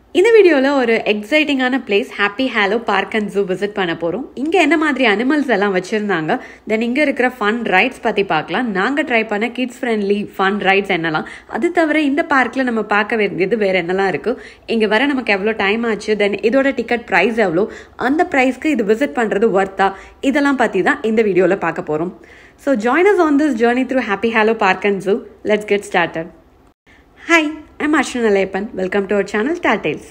இந்த வீடியோவில் ஒரு எக்ஸைட்டிங்கான place happy hollow park and zoo visit பண்ண போகிறோம் இங்கே என்ன மாதிரி அனிமல்ஸ் எல்லாம் வச்சுருந்தாங்க தென் இங்கே இருக்கிற ஃபன் ரைட்ஸ் பற்றி பார்க்கலாம் நாங்கள் ட்ரை பண்ண கிட்ஸ் ஃப்ரெண்ட்லி ஃபன் ரைட்ஸ் என்னலாம் அது தவிர இந்த பார்க்கில் நம்ம பார்க்க வேண்டியது வேறு என்னலாம் இருக்குது இங்கே வர நமக்கு எவ்வளோ டைம் ஆச்சு தென் இதோட டிக்கெட் ப்ரைஸ் எவ்வளோ அந்த ப்ரைஸ்க்கு இது விசிட் பண்ணுறது ஒர்த்தா இதெல்லாம் பற்றி தான் இந்த வீடியோவில் பார்க்க போகிறோம் so join us on this journey through happy hollow park and zoo let's get started Hi, I'm Ashwin Alapan. Welcome to our channel Star Tales.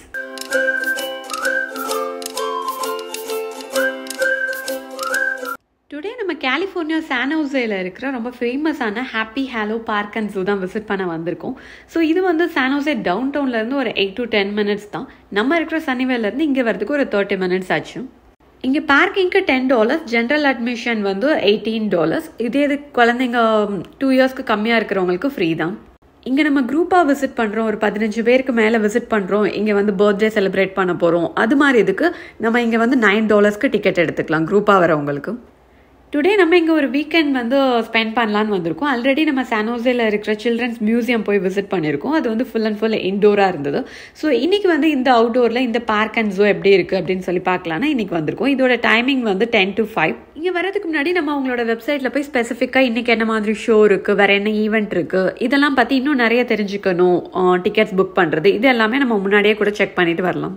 Today நம்ம கலிஃபோர்னியா சானோசேல இருக்கிற ரொம்ப ஃபேமஸான happy hollow park and zoo தான் visit பண்ண வந்திருக்கோம் so இது வந்து சானோசே டவுன் டவுன்லேருந்து ஒரு எயிட் டு டென் மினிட்ஸ் தான் நம்ம இருக்கிற சனிவேலேருந்து இங்கே வரதுக்கு ஒரு தேர்ட்டி மினிட்ஸ் ஆச்சு இங்கே பார்க்கிங்க்கு டென் டாலர்ஸ் ஜென்ரல் அட்மிஷன் வந்து எயிட்டீன் டாலர்ஸ் இதே இது குழந்தைங்க டூ இயர்ஸ்க்கு கம்மியாக இருக்கிறவங்களுக்கு ஃப்ரீ தான் இங்கே நம்ம குரூப்பாக விசிட் பண்ணுறோம் ஒரு பதினஞ்சு பேருக்கு மேலே விசிட் பண்ணுறோம் இங்கே வந்து பர்த்டே செலிப்ரேட் பண்ண போகிறோம் அது மாதிரி இதுக்கு நம்ம இங்கே வந்து நைன் டாலர்ஸ்க்கு டிக்கெட் எடுத்துக்கலாம் குரூப்பாக வரவங்களுக்கு டுடே நம்ம இங்கே ஒரு வீக்கெண்ட் வந்து ஸ்பெண்ட் பண்ணலான்னு வந்திருக்கோம் ஆல்ரெடி நம்ம சானோசேல இருக்கிற சில்ட்ரன்ஸ் மியூசியம் போய் விசிட் பண்ணியிருக்கோம் அது வந்து ஃபுல் அண்ட் ஃபுல் இன்டோராக இருந்தது ஸோ இன்னைக்கு வந்து இந்த அவுட்டோரில் இந்த பார்க் அண்ட் ஜூ எப்படி இருக்குது அப்படின்னு சொல்லி பார்க்கலான்னா இன்னைக்கு வந்திருக்கோம் இதோட டைமிங் வந்து டென் டு ஃபைவ் இங்கே வரதுக்கு முன்னாடி நம்ம அவங்களோட வெப்சைட்டில் போய் ஸ்பெசிஃபிக்காக இன்னைக்கு என்ன மாதிரி ஷோ இருக்குது வேறு என்ன ஈவெண்ட் இருக்குது இதெல்லாம் பற்றி இன்னும் நிறைய தெரிஞ்சுக்கணும் டிக்கெட்ஸ் புக் பண்ணுறது இது எல்லாமே நம்ம முன்னாடியே கூட செக் பண்ணிட்டு வரலாம்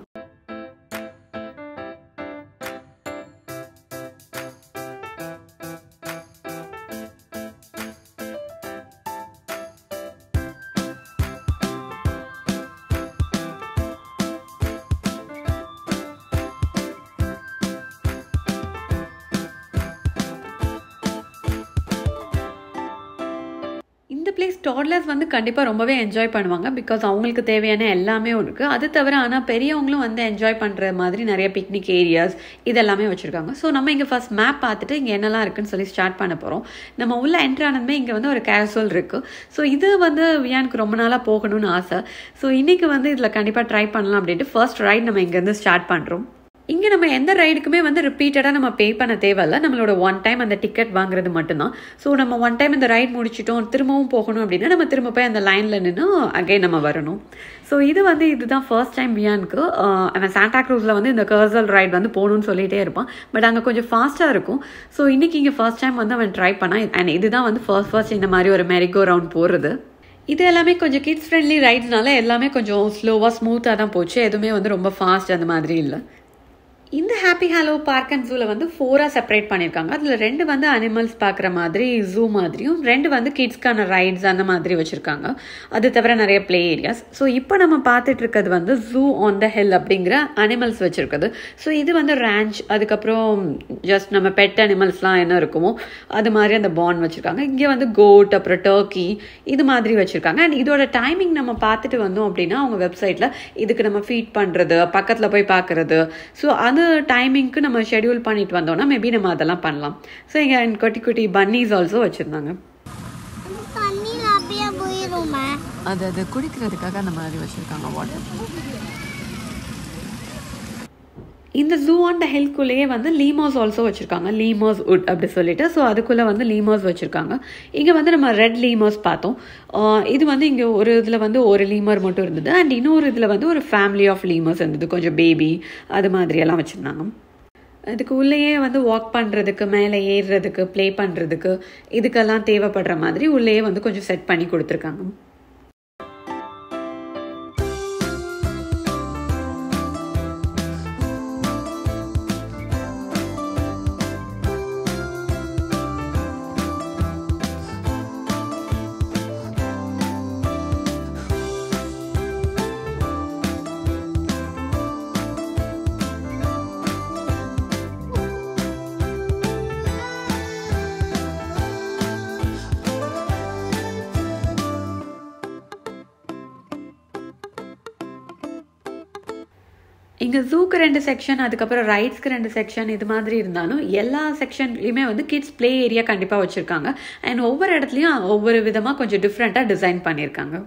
இந்த பிளேஸ் டாட்லர்ஸ் வந்து கண்டிப்பாக ரொம்பவே என்ஜாய் பண்ணுவாங்க பிகாஸ் அவங்களுக்கு தேவையான எல்லாமே இருக்குது அது தவிர ஆனால் பெரியவங்களும் வந்து என்ஜாய் பண்ணுற மாதிரி நிறைய பிக்னிக் ஏரியாஸ் இதெல்லாமே வச்சுருக்காங்க ஸோ நம்ம இங்கே ஃபஸ்ட் மேப் பார்த்துட்டு இங்கே என்னெல்லாம் இருக்குன்னு சொல்லி ஸ்டார்ட் பண்ண போகிறோம் நம்ம உள்ள என்ட்ரு ஆனதுமே இங்கே வந்து ஒரு கேரசோல் இருக்குது ஸோ இது வந்து வியானுக்கு ரொம்ப நாளாக போகணும்னு ஆசை ஸோ இன்றைக்கி வந்து இதில் கண்டிப்பாக ட்ரை பண்ணலாம் அப்படின்ட்டு ஃபர்ஸ்ட் ரைட் நம்ம இங்கேருந்து ஸ்டார்ட் பண்ணுறோம் இங்கே நம்ம எந்த ரைடுக்குமே வந்து ரிப்பீட்டடாக நம்ம பே பண்ண தேவையில்ல நம்மளோட ஒன் டைம் அந்த டிக்கெட் வாங்குறது மட்டும்தான் ஸோ நம்ம ஒன் டைம் இந்த ரைட் முடிச்சிட்டோம் திரும்பவும் போகணும் அப்படின்னா நம்ம திரும்ப போய் அந்த லைனில் நின்று அகைன் நம்ம வரணும் ஸோ இது வந்து இதுதான் ஃபர்ஸ்ட் டைம் வியானுக்கு அவன் சாண்டா க்ரூஸில் வந்து இந்த கர்சல் ரைட் வந்து போகணும்னு சொல்லிகிட்டே இருப்பான் பட் அங்கே கொஞ்சம் ஃபாஸ்ட்டாக இருக்கும் ஸோ இன்றைக்கி இங்கே ஃபர்ஸ்ட் டைம் வந்து அவன் ட்ரை பண்ணான் அண்ட் இதுதான் வந்து ஃபர்ஸ்ட் ஃபர்ஸ்ட் இந்த மாதிரி ஒரு மெரிகோ ரவுண்ட் போடுறது இது எல்லாமே கொஞ்சம் கிட்ஸ் ஃப்ரெண்ட்லி ரைட்ஸ்னால எல்லாமே கொஞ்சம் ஸ்லோவாக ஸ்மூத்தாக தான் போச்சு எதுவுமே வந்து ரொம்ப ஃபாஸ்ட் அந்த மாதிரி இல்லை இந்த ஹாப்பி ஹாலோ பார்க் அண்ட் ஜூவில் வந்து ஃபோராக செப்பரேட் பண்ணியிருக்காங்க அதில் ரெண்டு வந்து அனிமல்ஸ் பார்க்குற மாதிரி ஜூ மாதிரியும் ரெண்டு வந்து கிட்ஸ்க்கான ரைட்ஸ் அந்த மாதிரி வச்சுருக்காங்க அது தவிர நிறைய ப்ளே ஏரியாஸ் ஸோ இப்போ நம்ம பார்த்துட்டு இருக்கிறது வந்து ஜூ ஆன் த ஹில் அப்படிங்கிற அனிமல்ஸ் வச்சுருக்குது ஸோ இது வந்து ரேஞ்ச் அதுக்கப்புறம் ஜஸ்ட் நம்ம பெட் அனிமல்ஸ்லாம் என்ன இருக்குமோ அது மாதிரி அந்த பாண்ட் வச்சுருக்காங்க இங்கே வந்து கோட் அப்புறம் டர்க்கி இது மாதிரி வச்சுருக்காங்க அண்ட் இதோட டைமிங் நம்ம பார்த்துட்டு வந்தோம் அப்படின்னா அவங்க வெப்சைட்டில் இதுக்கு நம்ம ஃபீட் பண்ணுறது பக்கத்தில் போய் பார்க்குறது ஸோ அது டைமிங்க்கு நம்ம ஷெடியூல் பண்ணிட்டு வந்தோம்னா மேபி நம்ம அதெல்லாம் பண்ணலாம் ஸோ இங்கே குட்டி குட்டி பன்னீஸ் ஆல்சோ வச்சுருந்தாங்க தண்ணியில் அப்படியே போயிருமே அது அது குடிக்கிறதுக்காக அந்த மாதிரி வச்சுருக்காங்க வாட்டர் இந்த ஜூ ஆன் த ஹில்குள்ளேயே வந்து லீமோஸ் ஆல்சோ வச்சுருக்காங்க லீமோஸ் உட் அப்படி சொல்லிட்டு ஸோ அதுக்குள்ளே வந்து லீமோஸ் வச்சுருக்காங்க இங்கே வந்து நம்ம ரெட் லீமோஸ் பார்த்தோம் இது வந்து இங்கே ஒரு இதில் வந்து ஒரு லீமர் மட்டும் இருந்தது அண்ட் இன்னொரு இதில் வந்து ஒரு ஃபேமிலி ஆஃப் லீமர்ஸ் இருந்தது கொஞ்சம் பேபி அது மாதிரியெல்லாம் வச்சுருந்தாங்க அதுக்கு உள்ளேயே வந்து வாக் பண்ணுறதுக்கு மேலே ஏறுறதுக்கு ப்ளே பண்ணுறதுக்கு இதுக்கெல்லாம் தேவைப்படுற மாதிரி உள்ளேயே வந்து கொஞ்சம் செட் பண்ணி கொடுத்துருக்காங்க இங்கே ஜூக்கு ரெண்டு செக்ஷன் அதுக்கப்புறம் ரைட்ஸ்க்கு ரெண்டு செக்ஷன் இது மாதிரி இருந்தாலும் எல்லா செக்ஷன்லையுமே வந்து கிட்ஸ் ப்ளே ஏரியா கண்டிப்பாக வச்சுருக்காங்க அண்ட் ஒவ்வொரு இடத்துலையும் ஒவ்வொரு விதமாக கொஞ்சம் டிஃப்ரெண்ட்டாக டிசைன் பண்ணியிருக்காங்க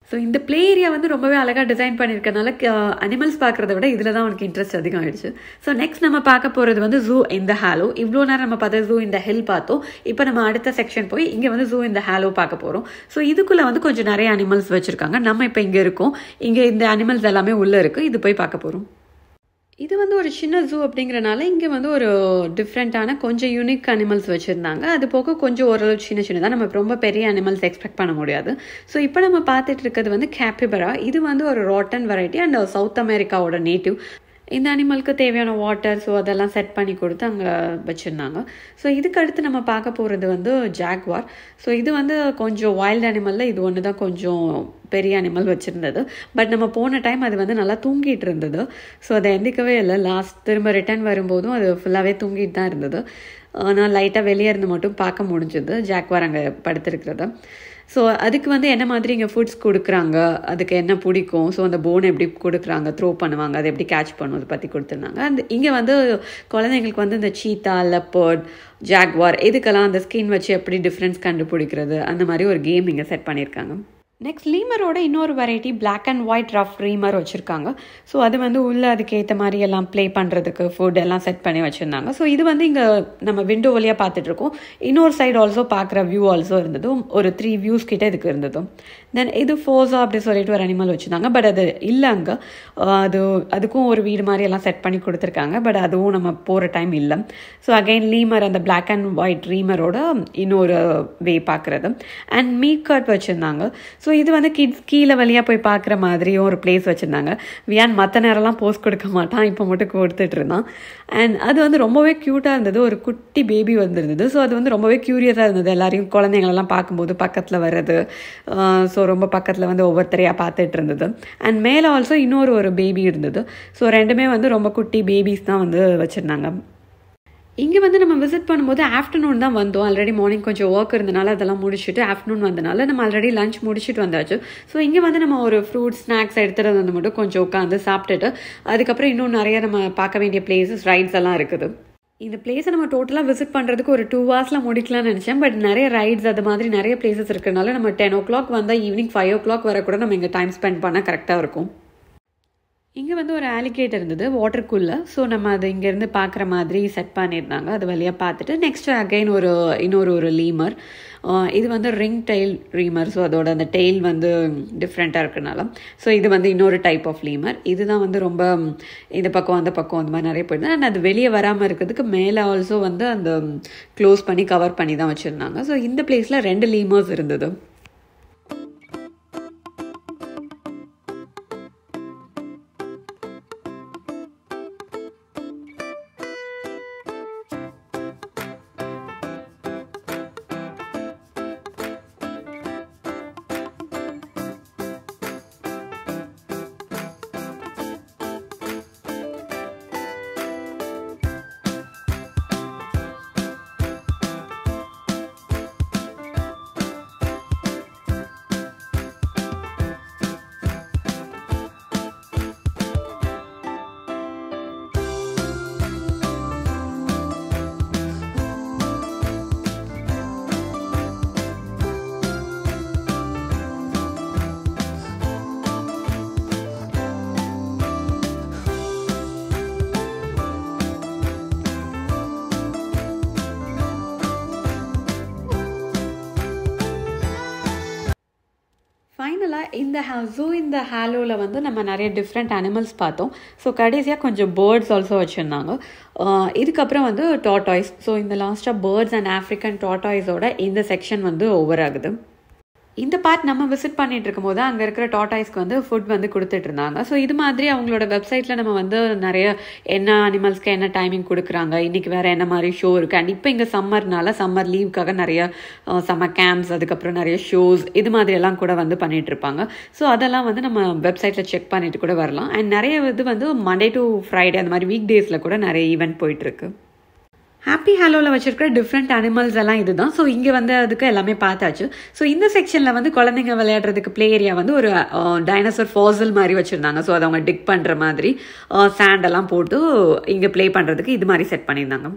ஸோ இந்த ப்ளே ஏரியா வந்து ரொம்பவே அழகாக டிசைன் பண்ணியிருக்கனால அனிமல்ஸ் பார்க்குறத விட இதில் தான் அவனுக்கு இன்ட்ரெஸ்ட் அதிகம் ஆயிடுச்சு ஸோ நெக்ஸ்ட் நம்ம பார்க்க போகிறது வந்து ஜூ இந்த ஹாலோ இவ்வளோ நேரம் நம்ம பார்த்தா ஜூ இந்த ஹில் பார்த்தோம் இப்போ நம்ம அடுத்த செக்ஷன் போய் இங்கே வந்து ஜூ இந்த ஹாலோ பார்க்க போகிறோம் ஸோ இதுக்குள்ளே வந்து கொஞ்சம் நிறைய அனிமல்ஸ் வச்சுருக்காங்க நம்ம இப்போ இங்கே இருக்கோம் இங்கே இந்த அனிமல்ஸ் எல்லாமே உள்ளே இருக்குது இது போய் பார்க்க போகிறோம் இது வந்து ஒரு சின்ன ஜூ அப்படிங்கிறனால இங்கே வந்து ஒரு டிஃப்ரெண்ட்டான கொஞ்சம் யூனிக் அனிமல்ஸ் வச்சுருந்தாங்க அது போக கொஞ்சம் ஓரளவு சின்ன சின்னதாக நம்ம ரொம்ப பெரிய அனிமல்ஸ் எக்ஸ்பெக்ட் பண்ண முடியாது ஸோ இப்போ நம்ம பார்த்துட்டு இருக்கிறது வந்து கேப்பிபரா இது வந்து ஒரு ராட்டன் வெரைட்டி அண்ட் சவுத் அமெரிக்காவோட நேட்டிவ் இந்த அனிமலுக்கு தேவையான வாட்டர் ஸோ அதெல்லாம் செட் பண்ணி கொடுத்து அங்கே வச்சுருந்தாங்க ஸோ இதுக்கு அடுத்து நம்ம பார்க்க போகிறது வந்து ஜாக்வார் ஸோ இது வந்து கொஞ்சம் வைல்ட் அனிமலில் இது ஒன்று தான் கொஞ்சம் பெரிய அனிமல் வச்சுருந்தது பட் நம்ம போன டைம் அது வந்து நல்லா தூங்கிட்டு இருந்தது ஸோ அதை எந்திக்கவே இல்லை லாஸ்ட் திரும்ப ரிட்டர்ன் வரும்போதும் அது ஃபுல்லாகவே தூங்கிட்டு தான் இருந்தது நான் லைட்டாக வெளியே இருந்து மட்டும் பார்க்க முடிஞ்சது ஜாக்வார் அங்கே படுத்திருக்கிறத ஸோ அதுக்கு வந்து என்ன மாதிரி இங்கே ஃபுட்ஸ் கொடுக்குறாங்க அதுக்கு என்ன பிடிக்கும் ஸோ அந்த போன் எப்படி கொடுக்குறாங்க த்ரோ பண்ணுவாங்க அதை எப்படி கேட்ச் பண்ணும் அதை பற்றி கொடுத்துருந்தாங்க அந்த இங்கே வந்து குழந்தைங்களுக்கு வந்து இந்த சீத்தா லெப்பர்ட் ஜாக்வார் இதுக்கெல்லாம் அந்த ஸ்கின் வச்சு எப்படி டிஃப்ரென்ஸ் கண்டுபிடிக்கிறது அந்த மாதிரி ஒரு கேம் இங்கே செட் பண்ணியிருக்காங்க நெக்ஸ்ட் லீமரோட இன்னொரு variety black and white ruffed lemur வச்சுருக்காங்க ஸோ அது வந்து உள்ளே அதுக்கேற்ற மாதிரி எல்லாம் ப்ளே பண்ணுறதுக்கு ஃபுட் எல்லாம் செட் பண்ணி வச்சுருந்தாங்க ஸோ இது வந்து இங்கே நம்ம விண்டோ வழியாக பார்த்துட்ருக்கோம் இன்னொரு சைடு ஆல்சோ பார்க்குற வியூ ஆல்சோ இருந்ததும் ஒரு த்ரீ வியூஸ் கிட்ட இதுக்கு இருந்ததும் தென் இது ஃபோஸா அப்படி சொல்லிட்டு ஒரு அனிமல் வச்சுருந்தாங்க பட் அது இல்லை அங்கே அது அதுக்கும் ஒரு வீடு மாதிரி எல்லாம் செட் பண்ணி கொடுத்துருக்காங்க பட் அதுவும் நம்ம போகிற டைம் இல்லை ஸோ அகைன் லீமர் அந்த பிளாக் அண்ட் ஒயிட் ரீமரோட இன்னொரு வே பார்க்குறது அண்ட் மீட் கட் வச்சுருந்தாங்க ஸோ இது வந்து கிட்ஸ் கீழே வழியாக போய் பார்க்குற மாதிரியும் ஒரு பிளேஸ் வச்சுருந்தாங்க வியான் மற்ற நேரம்லாம் போஸ்ட் கொடுக்க மாட்டான் இப்போ மட்டும் கொடுத்துட்டு இருந்தான் அண்ட் அது வந்து ரொம்பவே க்யூட்டாக இருந்தது ஒரு குட்டி பேபி வந்திருந்தது ஸோ அது வந்து ரொம்பவே க்யூரியஸாக இருந்தது எல்லாரையும் குழந்தைங்களெல்லாம் பார்க்கும்போது பக்கத்தில் வர்றது ஸோ ரொம்ப பக்கத்தில் வந்து ஒவ்வொருத்தரையாக பார்த்துட்டு இருந்தது அண்ட் மேலே ஆல்சோ இன்னொரு ஒரு பேபி இருந்தது ஸோ ரெண்டுமே வந்து ரொம்ப குட்டி பேபிஸ் தான் வந்து வச்சுருந்தாங்க இங்கே வந்து நம்ம விசிட் பண்ணும்போது ஆஃப்டர்நூன் தான் வந்தோம் ஆல்ரெடி மார்னிங் கொஞ்சம் ஒர்க் இருந்தனால அதெல்லாம் முடிச்சுட்டு ஆஃப்டர்நூன் வந்தனால நம்ம ஆல்ரெடி லஞ்ச் முடிச்சுட்டு வந்தாச்சு ஸோ இங்கே வந்து நம்ம ஒரு ஃப்ரூட் ஸ்நாக்ஸ் எடுத்துகிட்டு வந்து மட்டும் கொஞ்சம் உட்காந்து சாப்பிட்டுட்டு அதுக்கப்புறம் இன்னும் நிறைய நம்ம பார்க்க வேண்டிய பிளேசஸ் ரைட்ஸ் எல்லாம் இருக்குது இந்த பிளேஸை நம்ம டோட்டலாக விசிட் பண்ணுறதுக்கு ஒரு டூ ஹவர்ஸில் முடிக்கலாம்னு நினச்சேன் பட் நிறைய ரைட்ஸ் அது மாதிரி நிறைய பிளேசஸ் இருக்கிறனால நம்ம ten o'clock evening five o'clock கூட நம்ம இங்கே டைம் ஸ்பெண்ட் பண்ணால் கரெக்டாக இருக்கும் இங்கே வந்து ஒரு ஆலிகேட் இருந்தது வாட்டருக்குள்ளே ஸோ நம்ம அதை இங்கேருந்து பார்க்குற மாதிரி செட் பண்ணியிருந்தாங்க அது வழியாக பார்த்துட்டு நெக்ஸ்ட் அகைன் ஒரு இன்னொரு ஒரு லீமர் இது வந்து ரிங் டெயில் ரீமர் ஸோ அதோட அந்த டெயில் வந்து டிஃப்ரெண்ட்டாக இருக்கிறனால ஸோ இது வந்து இன்னொரு டைப் ஆஃப் லீமர் இதுதான் வந்து ரொம்ப இந்த பக்கம் அந்த பக்கம் அந்த மாதிரி நிறைய போயிடுது அண்ட் அது வெளியே வராமல் இருக்கிறதுக்கு மேலே ஆல்சோ வந்து அந்த க்ளோஸ் பண்ணி கவர் பண்ணி தான் வச்சுருந்தாங்க ஸோ இந்த பிளேஸில் ரெண்டு லீமர்ஸ் இருந்தது ஃபைனலாக இந்த ஜூ இந்த ஹாலோவில் வந்து நம்ம நிறைய டிஃப்ரெண்ட் அனிமல்ஸ் பார்த்தோம் ஸோ கடைசியாக கொஞ்சம் பேர்ட்ஸ் ஆல்சோ வச்சுருந்தாங்க இதுக்கப்புறம் வந்து டாட்டாய்ஸ் ஸோ இந்த லாஸ்ட்டாக பேர்ட்ஸ் அண்ட் ஆஃப்ரிக்கன் டாட்டாய்ஸோட இந்த செக்ஷன் வந்து ஓவர் ஆகுது இந்த பார்ட் நம்ம விசிட் பண்ணிட்டு இருக்கும்போது அங்கே இருக்கிற டாட்டாய்ஸ்க்கு வந்து ஃபுட் வந்து கொடுத்துட்டு இருந்தாங்க ஸோ இது மாதிரி அவங்களோட வெப்சைட்டில் நம்ம வந்து நிறைய என்ன அனிமல்ஸ்க்கு என்ன டைமிங் கொடுக்குறாங்க இன்றைக்கி வேறு என்ன மாதிரி ஷோ இருக்குது அண்ட் இப்போ இங்கே சம்மர்னால சம்மர் லீவுக்காக நிறைய சம்மர் கேம்ப்ஸ் அதுக்கப்புறம் நிறைய ஷோஸ் இது மாதிரி எல்லாம் கூட வந்து பண்ணிட்டு இருப்பாங்க ஸோ அதெல்லாம் வந்து நம்ம வெப்சைட்டில் செக் பண்ணிட்டு கூட வரலாம் அண்ட் நிறைய இது வந்து மண்டே டு ஃப்ரைடே அந்த மாதிரி வீக் டேஸில் கூட நிறைய ஈவெண்ட் போயிட்டுருக்கு ஹாப்பி ஹாலோவில் வச்சிருக்கிற டிஃப்ரெண்ட் அனிமல்ஸ் எல்லாம் இதுதான் ஸோ இங்கே வந்து அதுக்கு எல்லாமே பார்த்தாச்சு ஸோ இந்த செக்ஷனில் வந்து குழந்தைங்க விளையாடுறதுக்கு ப்ளே ஏரியா வந்து ஒரு டைனோசர் ஃபாசல் மாதிரி வச்சுருந்தாங்க ஸோ அதை அவங்க டிக் பண்ணுற மாதிரி சாண்ட் எல்லாம் போட்டு இங்கே ப்ளே பண்ணுறதுக்கு இது மாதிரி செட் பண்ணியிருந்தாங்க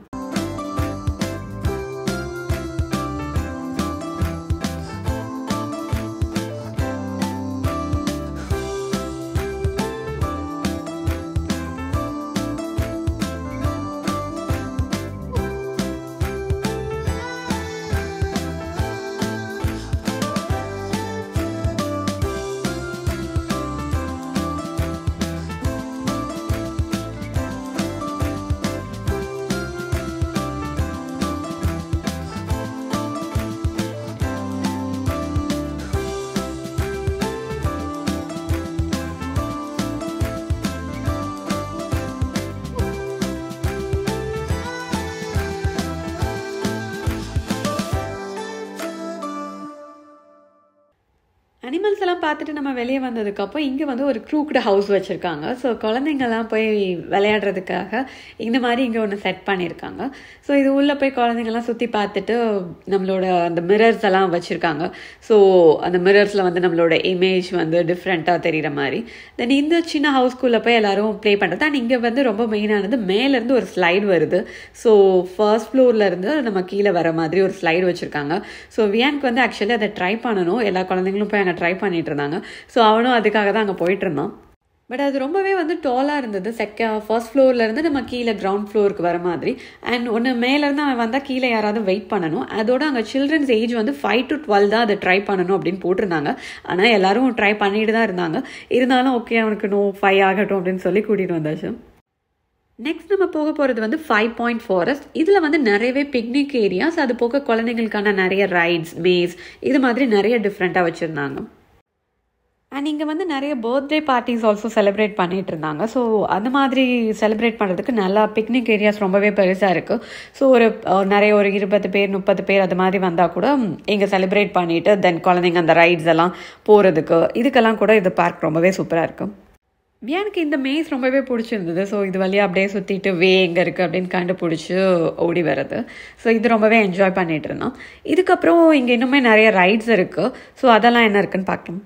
அனிமல்ஸ் எல்லாம் பார்த்துட்டு நம்ம வெளியே வந்ததுக்கப்புறம் இங்கே வந்து ஒரு க்ரூக்டு ஹவுஸ் வச்சுருக்காங்க ஸோ குழந்தைங்கள்லாம் போய் விளையாடுறதுக்காக இந்த மாதிரி இங்கே ஒன்று செட் பண்ணியிருக்காங்க ஸோ இது உள்ளே போய் குழந்தைங்கள்லாம் சுற்றி பார்த்துட்டு நம்மளோட அந்த மிரர்ஸ் எல்லாம் வச்சுருக்காங்க ஸோ அந்த மிரர்ஸில் வந்து நம்மளோட இமேஜ் வந்து டிஃப்ரெண்ட்டாக தெரிகிற மாதிரி தென் இந்த சின்ன ஹவுஸ்குள்ளே போய் எல்லாரும் ப்ளே பண்ணுறது அண்ட் இங்கே வந்து ரொம்ப மெயினானது மேலேருந்து ஒரு ஸ்லைடு வருது ஸோ ஃபர்ஸ்ட் ஃப்ளோர்லேருந்து நம்ம கீழே வர மாதிரி ஒரு ஸ்லைடு வச்சுருக்காங்க ஸோ வியானுக்கு வந்து ஆக்சுவலி அதை ட்ரை பண்ணணும் எல்லா குழந்தைங்களும் போய் அங்கே ட்ரை பண்ணிட்டு இருந்தாங்க ஸோ அவனும் அதுக்காக தான் அங்கே போயிட்டு இருந்தான் பட் அது ரொம்பவே வந்து டாலாக இருந்தது செக்க ஃபர்ஸ்ட் ஃப்ளோர்லேருந்து நம்ம கீழே கிரவுண்ட் ஃப்ளோருக்கு வர மாதிரி அண்ட் ஒன்று மேலேருந்து அவன் வந்தால் கீழே யாராவது வெயிட் பண்ணணும் அதோட அங்கே சில்ட்ரன்ஸ் ஏஜ் வந்து ஃபைவ் டு டுவெல் தான் அதை ட்ரை பண்ணணும் அப்படின்னு போட்டிருந்தாங்க ஆனால் எல்லாரும் ட்ரை பண்ணிட்டு தான் இருந்தாங்க இருந்தாலும் ஓகே அவனுக்கு நோ ஃபைவ் ஆகட்டும் அப்படின்னு சொல்லி கூட்டிகிட்டு வந்தாச்சு நெக்ஸ்ட் நம்ம போக போகிறது வந்து ஃபைவ் பாயிண்ட் ஃபாரஸ்ட் இதில் வந்து நிறையவே பிக்னிக் ஏரியாஸ் அது போக குழந்தைங்களுக்கான நிறைய ரைட்ஸ் மேஸ் இது மாதிரி நிறைய டிஃப்ரெண்ட்டாக வச்சுருந்தாங்க அண்ட் இங்கே வந்து நிறைய பர்த்டே பார்ட்டிஸ் ஆல்சோ செலிப்ரேட் பண்ணிட்டு இருந்தாங்க ஸோ அந்த மாதிரி செலிப்ரேட் பண்ணுறதுக்கு நல்லா பிக்னிக் ஏரியாஸ் ரொம்பவே பெருசாக இருக்குது ஸோ ஒரு நிறைய ஒரு இருபது பேர் முப்பது பேர் அது மாதிரி வந்தால் கூட இங்கே செலிப்ரேட் பண்ணிவிட்டு தென் குழந்தைங்க அந்த ரைட்ஸ் எல்லாம் போகிறதுக்கு இதுக்கெல்லாம் கூட இது பார்க் ரொம்பவே சூப்பராக இருக்கும் எனக்கு இந்த மேஸ் ரொம்பவே பிடிச்சிருந்தது ஸோ இது வழியாக அப்படியே சுற்றிட்டு வே எங்கே இருக்குது அப்படின்னு கண்டுபிடிச்சி ஓடி வர்றது ஸோ இது ரொம்பவே என்ஜாய் பண்ணிட்டு இருந்தோம் இதுக்கப்புறம் இங்கே இன்னுமே நிறைய ரைட்ஸ் இருக்குது ஸோ அதெல்லாம் என்ன இருக்குன்னு பார்க்கலாம்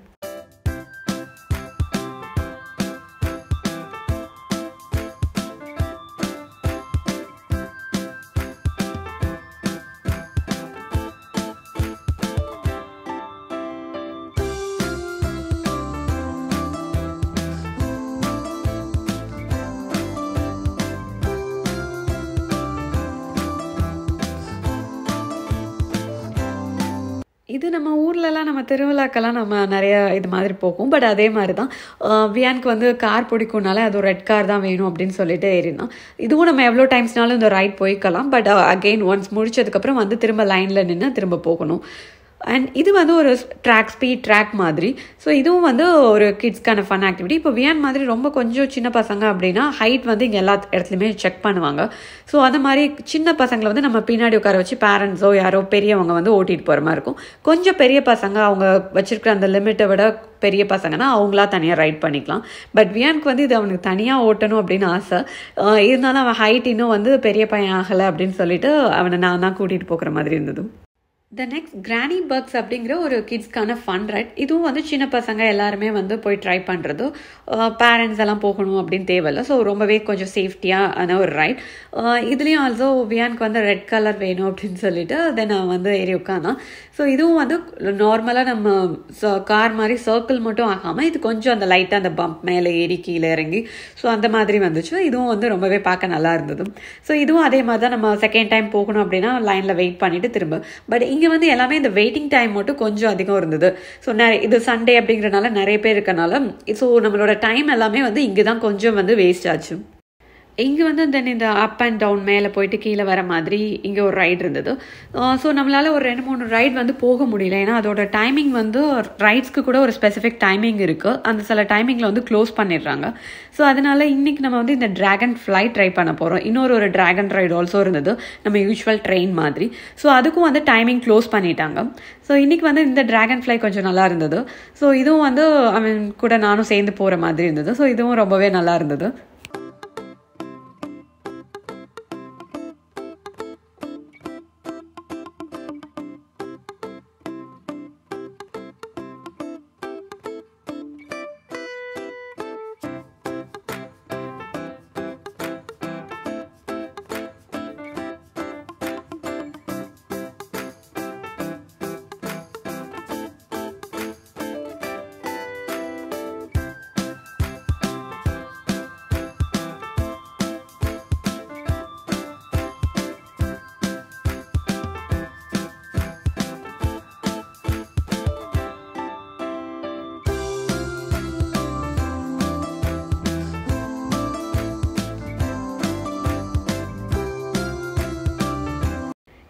இது நம்ம ஊர்லலாம் நம்ம திருவிழாக்கெல்லாம் நம்ம நிறைய இது மாதிரி போகும் பட் அதே மாதிரி தான் வியானுக்கு வந்து கார் பிடிக்கும்னால அது ஒரு ரெட் கார் தான் வேணும் அப்படின்னு சொல்லிட்டு ஏறினான் இதுவும் நம்ம எவ்வளோ டைம்ஸ்னாலும் இந்த ரைட் போய்க்கலாம் பட் அகெயின் ஒன்ஸ் முடிச்சதுக்கப்புறம் வந்து திரும்ப லைனில் நின்று திரும்ப போகணும் அண்ட் இது வந்து ஒரு ட்ராக் ஸ்பீட் ட்ராக் மாதிரி ஸோ இதுவும் வந்து ஒரு கிட்ஸ்க்கான ஃபன் ஆக்டிவிட்டி இப்போ வியான் மாதிரி ரொம்ப கொஞ்சம் சின்ன பசங்க அப்படின்னா ஹைட் வந்து இங்கே எல்லா இடத்துலையுமே செக் பண்ணுவாங்க ஸோ அந்த மாதிரி சின்ன பசங்களை வந்து நம்ம பின்னாடி உட்கார வச்சு பேரண்ட்ஸோ யாரோ பெரியவங்க வந்து ஓட்டிகிட்டு போகிற மாதிரி இருக்கும் கொஞ்சம் பெரிய பசங்க அவங்க வச்சிருக்கிற அந்த லிமிட்டை விட பெரிய பசங்கன்னா அவங்களா தனியாக ரைட் பண்ணிக்கலாம் பட் வியானுக்கு வந்து இது அவனுக்கு தனியாக ஓட்டணும் அப்படின்னு ஆசை இருந்தாலும் அவன் ஹைட் இன்னும் வந்து பெரிய பையன் ஆகலை அப்படின்னு சொல்லிட்டு அவனை நான் தான் கூட்டிகிட்டு போகிற மாதிரி இருந்தது த நெக்ஸ்ட் கிரானி பர்க்ஸ் அப்படிங்கிற ஒரு கிட்ஸ்க்கான ஃபன் ரைட் இதுவும் வந்து சின்ன பசங்க எல்லாருமே வந்து போய் ட்ரை பண்ணுறது பேரண்ட்ஸ் எல்லாம் போகணும் அப்படின்னு தேவையில்ல ஸோ ரொம்பவே கொஞ்சம் சேஃப்டியான ஒரு ரைட் இதுலேயும் ஆல்சோ வியானுக்கு வந்து ரெட் கலர் வேணும் அப்படின்னு சொல்லிட்டு தென் நான் வந்து ஏறி உட்காந்தான் ஸோ இதுவும் வந்து நார்மலாக நம்ம கார் மாதிரி சர்க்கிள் மட்டும் ஆகாமல் இது கொஞ்சம் அந்த லைட்டாக அந்த பம்ப் மேலே ஏறி கீழே இறங்கி ஸோ அந்த மாதிரி வந்துச்சு இதுவும் வந்து ரொம்பவே பார்க்க நல்லா இருந்தது ஸோ இதுவும் அதே மாதிரி தான் நம்ம செகண்ட் டைம் போகணும் அப்படின்னா லைனில் வெயிட் பண்ணிட்டு திரும்ப பட் இங்கே வந்து எல்லாமே இந்த வெயிட்டிங் டைம் மட்டும் கொஞ்சம் அதிகம் இருந்தது ஸோ நிறைய இது சண்டே அப்படிங்கிறனால நிறைய பேர் இருக்கனால ஸோ நம்மளோட டைம் எல்லாமே வந்து இங்கே தான் கொஞ்சம் வந்து வேஸ்ட் ஆச்சு இங்கே வந்து தென் இந்த அப் அண்ட் டவுன் மேலே போயிட்டு கீழே வர மாதிரி இங்கே ஒரு ரைடு இருந்தது ஸோ நம்மளால் ஒரு ரெண்டு மூணு ரைட் வந்து போக முடியல ஏன்னா அதோட டைமிங் வந்து ரைட்ஸ்க்கு கூட ஒரு ஸ்பெசிஃபிக் டைமிங் இருக்குது அந்த சில டைமிங்கில் வந்து க்ளோஸ் பண்ணிடுறாங்க ஸோ அதனால இன்றைக்கி நம்ம வந்து இந்த ட்ராகன் ஃப்ளை ட்ரை பண்ண போகிறோம் இன்னொரு ஒரு ட்ராகன் ரைடு ஆல்சோ இருந்தது நம்ம யூஸ்வல் ட்ரெயின் மாதிரி ஸோ அதுக்கும் வந்து டைமிங் க்ளோஸ் பண்ணிட்டாங்க ஸோ இன்றைக்கி வந்து இந்த ட்ராகன் ஃப்ளை கொஞ்சம் நல்லா இருந்தது ஸோ இதுவும் வந்து அவன் கூட நானும் சேர்ந்து போகிற மாதிரி இருந்தது ஸோ இதுவும் ரொம்பவே நல்லா இருந்தது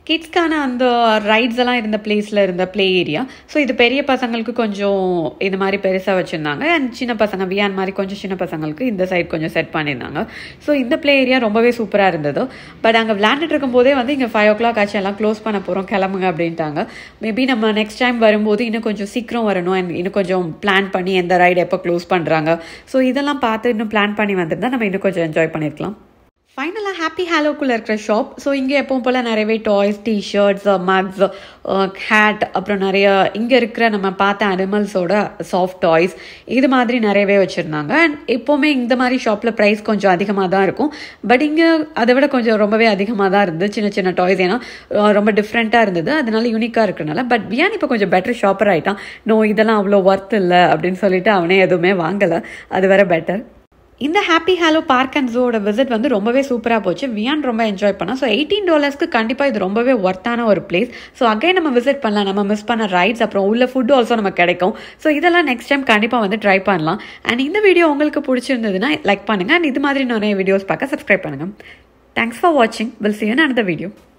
கிட்ஸ்க்கான அந்த ரைட்ஸ் எல்லாம் இருந்த பிளேஸில் இருந்த ப்ளே ஏரியா ஸோ இது பெரிய பசங்களுக்கு கொஞ்சம் இது மாதிரி பெருசாக வச்சுருந்தாங்க அண்ட் சின்ன பசங்க வியான் மாதிரி கொஞ்சம் சின்ன பசங்களுக்கு இந்த சைட் கொஞ்சம் செட் பண்ணியிருந்தாங்க ஸோ இந்த ப்ளே ஏரியா ரொம்பவே சூப்பராக இருந்தது பட் அங்கே விளையாண்டுட்டு இருக்கும்போதே வந்து இங்கே ஃபைவ் ஓ கிளாக் ஆச்சு எல்லாம் க்ளோஸ் பண்ண போகிறோம் கிளம்புங்க அப்படின்ட்டாங்க மேபி நம்ம நெக்ஸ்ட் டைம் வரும்போது இன்னும் கொஞ்சம் சீக்கிரம் வரணும் அண்ட் இன்னும் கொஞ்சம் பிளான் பண்ணி எந்த ரைடு எப்போ க்ளோஸ் பண்ணுறாங்க ஸோ இதெல்லாம் பார்த்து இன்னும் பிளான் பண்ணி வந்திருந்தா நம்ம இன்னும் கொஞ்சம் என்ஜாய் பண்ணியிருக்கலாம் ஃபைனலாக ஹாப்பி ஹாலோக்குள்ளே இருக்கிற ஷாப் ஸோ இங்கே எப்பவும் போல் நிறையவே டாய்ஸ் டிஷர்ட்ஸ் மக்ஸ் ஹேட் அப்புறம் நிறைய இங்கே இருக்கிற நம்ம பார்த்த அனிமல்ஸோட சாஃப்ட் டாய்ஸ் இது மாதிரி நிறையவே வச்சுருந்தாங்க அண்ட் எப்போவுமே இந்த மாதிரி ஷாப்பில் ப்ரைஸ் கொஞ்சம் அதிகமாக தான் இருக்கும் பட் இங்கே அதை விட கொஞ்சம் ரொம்பவே அதிகமாக தான் இருந்தது சின்ன சின்ன டாய்ஸ் ஏன்னா ரொம்ப டிஃப்ரெண்ட்டாக இருந்தது அதனால யூனிக்காக இருக்கிறனால பட் வியான் இப்போ கொஞ்சம் பெட்டர் ஷாப்பர் ஆகிட்டான் நோ இதெல்லாம் அவ்வளோ ஒர்த் இல்லை அப்படின்னு சொல்லிட்டு அவனே எதுவுமே வாங்கலை அது வேற பெட்டர் இந்த ஹாப்பி ஹாலோ பார்க் அண்ட் ஜோட விசிட் வந்து ரொம்பவே சூப்பராக போச்சு வியான் ரொம்ப என்ஜாய் பண்ணோம் ஸோ எயிட்டீன் டாலர்ஸ்க்கு கண்டிப்பாக இது ரொம்பவே ஒர்த்தான ஒரு பிளேஸ் ஸோ அகைன் நம்ம விசிட் பண்ணலாம் நம்ம மிஸ் பண்ண ரைட்ஸ் அப்புறம் உள்ள ஃபுட் ஆல்சோ நமக்கு கிடைக்கும் ஸோ இதெல்லாம் நெக்ஸ்ட் டைம் கண்டிப்பாக வந்து ட்ரை பண்ணலாம் அண்ட் இந்த வீடியோ உங்களுக்கு பிடிச்சிருந்ததுன்னா லைக் பண்ணுங்கள் அண்ட் இது மாதிரி நிறைய வீடியோஸ் பார்க்க சப்ஸ்கிரைப் பண்ணுங்கள் தேங்க்ஸ் ஃபார் வாட்சிங் வில் சி அன் அந்த வீடியோ